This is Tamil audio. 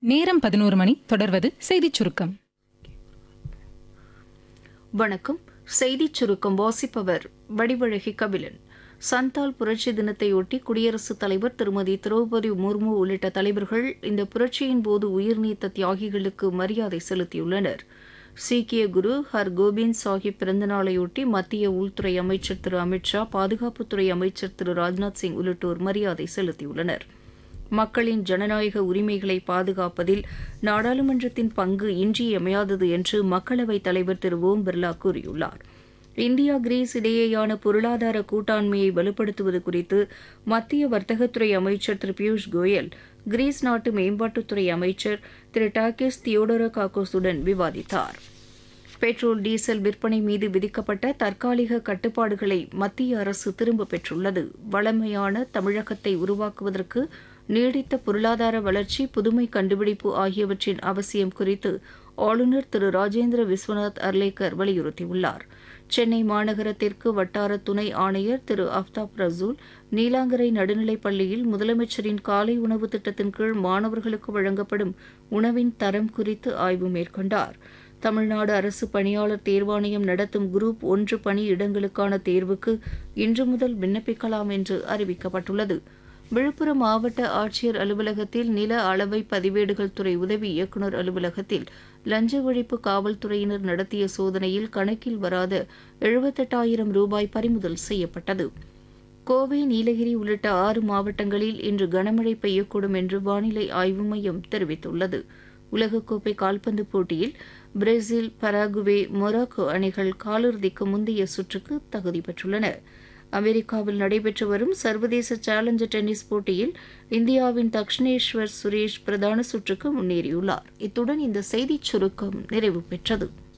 நேரம் பதினோரு மணி தொடர்வது செய்திச் சுருக்கம் வணக்கம் செய்திச் சுருக்கம் வாசிப்பவர் வடிவழகி கபிலன் சந்தால் புரட்சி தினத்தையொட்டி குடியரசுத் தலைவர் திருமதி திரௌபதி முர்மு உள்ளிட்ட தலைவர்கள் இந்த புரட்சியின் போது உயிர்நீத்த தியாகிகளுக்கு மரியாதை செலுத்தியுள்ளனர் சீக்கிய குரு ஹர் கோபிந்த் சாஹிப் பிறந்தநாளையொட்டி மத்திய உள்துறை அமைச்சர் திரு அமித்ஷா பாதுகாப்புத்துறை அமைச்சர் திரு ராஜ்நாத் சிங் உள்ளிட்டோர் மரியாதை செலுத்தியுள்ளனா் மக்களின் ஜனநாயக உரிமைகளை பாதுகாப்பதில் நாடாளுமன்றத்தின் பங்கு இன்றியமையாதது என்று மக்களவைத் தலைவர் திரு ஓம் பிர்லா கூறியுள்ளார் இந்தியா கிரீஸ் இடையேயான பொருளாதார கூட்டாண்மையை வலுப்படுத்துவது குறித்து மத்திய வர்த்தகத்துறை அமைச்சர் திரு பியூஷ் கோயல் கிரீஸ் நாட்டு மேம்பாட்டுத்துறை அமைச்சர் திரு டாக்கிஸ் தியோடோரகாக்கோஸுடன் விவாதித்தார் பெட்ரோல் டீசல் விற்பனை மீது விதிக்கப்பட்ட தற்காலிக கட்டுப்பாடுகளை மத்திய அரசு திரும்பப் பெற்றுள்ளது வளமையான தமிழகத்தை உருவாக்குவதற்கு நீடித்த பொருளாதார வளர்ச்சி புதுமை கண்டுபிடிப்பு ஆகியவற்றின் அவசியம் குறித்து ஆளுநர் திரு ராஜேந்திர விஸ்வநாத் அர்லேக்கர் வலியுறுத்தியுள்ளார் சென்னை மாநகர தெற்கு வட்டார துணை ஆணையர் திரு அஃப்தாப் ரசூல் நீலாங்கரை நடுநிலைப் பள்ளியில் முதலமைச்சரின் காலை உணவு திட்டத்தின் கீழ் மாணவர்களுக்கு வழங்கப்படும் உணவின் தரம் குறித்து ஆய்வு மேற்கொண்டார் தமிழ்நாடு அரசு பணியாளர் தேர்வாணையம் நடத்தும் குரூப் ஒன்று பணி இடங்களுக்கான தேர்வுக்கு இன்று முதல் விண்ணப்பிக்கலாம் என்று அறிவிக்கப்பட்டுள்ளது விழுப்புரம் மாவட்ட ஆட்சியர் அலுவலகத்தில் நில அளவை பதிவேடுகள் துறை உதவி இயக்குநர் அலுவலகத்தில் லஞ்ச ஒழிப்பு காவல்துறையினர் நடத்திய சோதனையில் கணக்கில் வராத எழுபத்தெட்டாயிரம் ரூபாய் பறிமுதல் செய்யப்பட்டது கோவை நீலகிரி உள்ளிட்ட ஆறு மாவட்டங்களில் இன்று கனமழை பெய்யக்கூடும் என்று வானிலை ஆய்வு மையம் தெரிவித்துள்ளது உலகக்கோப்பை கால்பந்து போட்டியில் பிரேசில் பராகுவே மொராக்கோ அணிகள் காலிறுதிக்கு முந்தைய சுற்றுக்கு தகுதி பெற்றுள்ளன அமெரிக்காவில் நடைபெற்று வரும் சர்வதேச சேலஞ்சர் டென்னிஸ் போட்டியில் இந்தியாவின் தக்ஷனேஸ்வர் சுரேஷ் பிரதான சுற்றுக்கு முன்னேறியுள்ளார் இத்துடன் இந்த செய்திச் சுருக்கம் நிறைவு பெற்றது